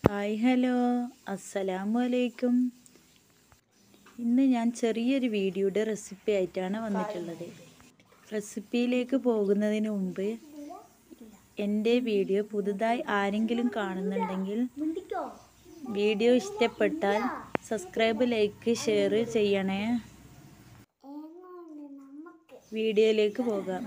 hi hello അസ്സലാമു അലൈക്കും ഇന്ന് ഞാൻ ചെറിയൊരു വീഡിയോയുടെ റെസിപ്പി ആയിട്ടാണ് വന്നിട്ടുള്ളത് റെസിപ്പിയിലേക്ക് പോകുന്നതിന് മുമ്പ് എൻ്റെ വീഡിയോ പുതുതായി ആരെങ്കിലും കാണുന്നുണ്ടെങ്കിൽ വീഡിയോ ഇഷ്ടപ്പെട്ടാൽ സബ്സ്ക്രൈബ് ലൈക്ക് ഷെയർ ചെയ്യണേ വീഡിയോയിലേക്ക് പോകാം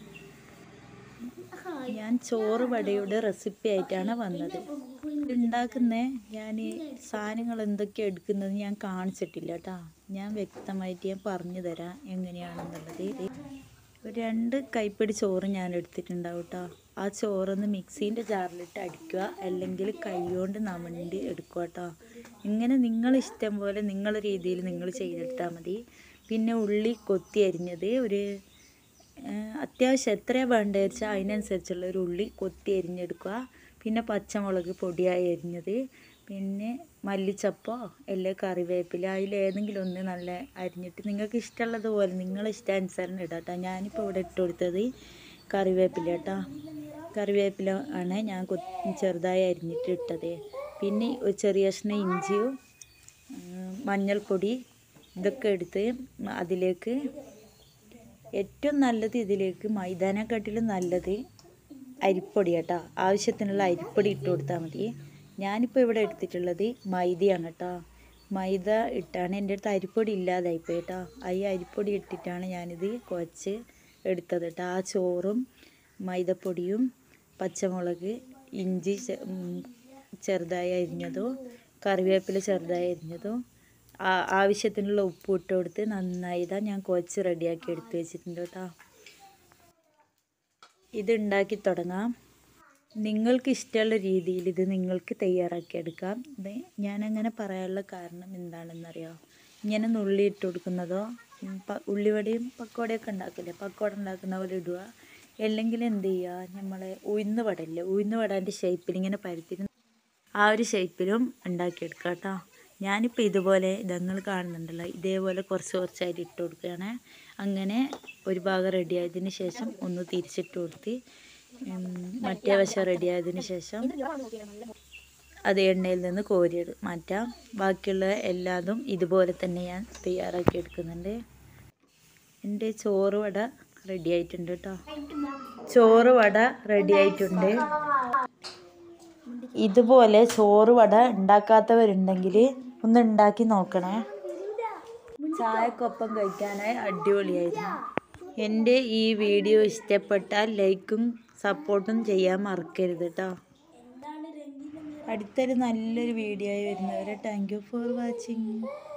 ഞാൻ ചോറ് വടയുടെ റെസിപ്പി ആയിട്ടാണ് വന്നത് ഉണ്ടാക്കുന്ന ഞാൻ സാധനങ്ങൾ എന്തൊക്കെ എടുക്കുന്നത് ഞാൻ കാണിച്ചിട്ടില്ല കേട്ടോ ഞാൻ വ്യക്തമായിട്ട് ഞാൻ പറഞ്ഞു തരാം എങ്ങനെയാണെന്നുള്ളത് ഒരു രണ്ട് കൈപ്പിടി ചോറ് ഞാൻ എടുത്തിട്ടുണ്ടാവും കേട്ടോ ആ ചോറൊന്ന് മിക്സീൻ്റെ ജാറിലിട്ട് അടിക്കുക അല്ലെങ്കിൽ കൈകൊണ്ട് നമണ്ടി എടുക്കുക കേട്ടോ ഇങ്ങനെ നിങ്ങളിഷ്ടം പോലെ നിങ്ങളുടെ രീതിയിൽ നിങ്ങൾ ചെയ്തെടുത്താൽ മതി പിന്നെ ഉള്ളി കൊത്തി അരിഞ്ഞത് ഒരു അത്യാവശ്യം എത്രയാണ് വേണ്ടത് വെച്ചാൽ അതിനനുസരിച്ചുള്ള ഒരു ഉള്ളി കൊത്തി അരിഞ്ഞെടുക്കുക പിന്നെ പച്ചമുളക് പൊടിയായി അരിഞ്ഞത് പിന്നെ മല്ലിച്ചപ്പോ അല്ലെങ്കിൽ കറിവേപ്പില അതിലേതെങ്കിലും ഒന്ന് നല്ല അരിഞ്ഞിട്ട് നിങ്ങൾക്ക് ഇഷ്ടമുള്ളത് പോലെ നിങ്ങളെ ഇഷ്ടാനുസരണം ഇടാം കേട്ടോ ഞാനിപ്പോൾ ഇവിടെ ഇട്ട് കൊടുത്തത് കറിവേപ്പില കേട്ടോ കറിവേപ്പില ആണ് ഞാൻ ചെറുതായി അരിഞ്ഞിട്ട് ഇട്ടത് പിന്നെ ഒരു ചെറിയ കഷ്ണം ഇഞ്ചിയും മഞ്ഞൾപ്പൊടി ഇതൊക്കെ എടുത്ത് അതിലേക്ക് ഏറ്റവും നല്ലത് ഇതിലേക്ക് മൈദാനെക്കാട്ടിലും നല്ലത് അരിപ്പൊടി കേട്ടോ ആവശ്യത്തിനുള്ള അരിപ്പൊടി ഇട്ട് കൊടുത്താൽ മതി ഞാനിപ്പോൾ ഇവിടെ എടുത്തിട്ടുള്ളത് മൈദയാണ് കേട്ടോ മൈദ ഇട്ടാണ് എൻ്റെ അടുത്ത് അരിപ്പൊടി ഇല്ലാതായിപ്പോയി കേട്ടോ ഈ അരിപ്പൊടി ഇട്ടിട്ടാണ് ഞാനിത് കുഴച്ച് എടുത്തത് കേട്ടോ ആ ചോറും മൈദപ്പൊടിയും പച്ചമുളക് ഇഞ്ചി ചെറുതായി അരിഞ്ഞതോ കറിവേപ്പില ചെറുതായി അരിഞ്ഞതോ ആവശ്യത്തിനുള്ള ഉപ്പ് ഇട്ട് കൊടുത്ത് നന്നായി ഇതാ ഞാൻ കുഴച്ച് റെഡിയാക്കി എടുത്ത് വെച്ചിട്ടുണ്ട് കേട്ടോ ഇത് ഉണ്ടാക്കി തുടങ്ങാം നിങ്ങൾക്ക് ഇഷ്ടമുള്ള രീതിയിൽ ഇത് നിങ്ങൾക്ക് തയ്യാറാക്കി എടുക്കാം ഇത് ഞാനങ്ങനെ പറയാനുള്ള കാരണം എന്താണെന്നറിയാമോ ഇങ്ങനെ നുള്ളി ഇട്ട് കൊടുക്കുന്നതോ ഉള്ളിവടയും പക്കോടയൊക്കെ ഉണ്ടാക്കില്ലേ പക്കോട ഉണ്ടാക്കുന്ന പോലെ ഇടുക അല്ലെങ്കിൽ എന്ത് ചെയ്യുക നമ്മളെ ഉഴുന്ന് വടയില്ലേ ഉഴുന്ന് വടാൻ്റെ ഷേപ്പിൽ ഇങ്ങനെ പരത്തി ആ ഒരു ഷേപ്പിലും ഉണ്ടാക്കിയെടുക്കാം കേട്ടോ ഞാനിപ്പോൾ ഇതുപോലെ ഇതങ്ങൾ കാണുന്നുണ്ടല്ലോ ഇതേപോലെ കുറച്ച് കുറച്ചായിട്ട് ഇട്ട് കൊടുക്കുകയാണ് അങ്ങനെ ഒരു ഭാഗം റെഡി ആയതിന് ശേഷം ഒന്ന് തിരിച്ചിട്ട് കൊടുത്ത് മറ്റേ വശം റെഡി ആയതിന് ശേഷം അത് എണ്ണയിൽ നിന്ന് കോരിയത് മാറ്റാം ബാക്കിയുള്ള എല്ലാതും ഇതുപോലെ തന്നെ ഞാൻ തയ്യാറാക്കി എടുക്കുന്നുണ്ട് എൻ്റെ ചോറ് വട റെഡി ആയിട്ടുണ്ട് കേട്ടോ ചോറ് വട റെഡി ആയിട്ടുണ്ട് ഇതുപോലെ ചോറ് വട ഉണ്ടാക്കാത്തവരുണ്ടെങ്കിൽ ഒന്ന് ഉണ്ടാക്കി നോക്കണേ ചായക്കൊപ്പം കഴിക്കാനായി അടിപൊളിയായിരുന്നു എൻ്റെ ഈ വീഡിയോ ഇഷ്ടപ്പെട്ടാൽ ലൈക്കും സപ്പോർട്ടും ചെയ്യാൻ മറക്കരുത് കേട്ടോ അടുത്തൊരു നല്ലൊരു വീഡിയോ ആയി വരുന്നവരെ താങ്ക് യു ഫോർ വാച്ചിങ്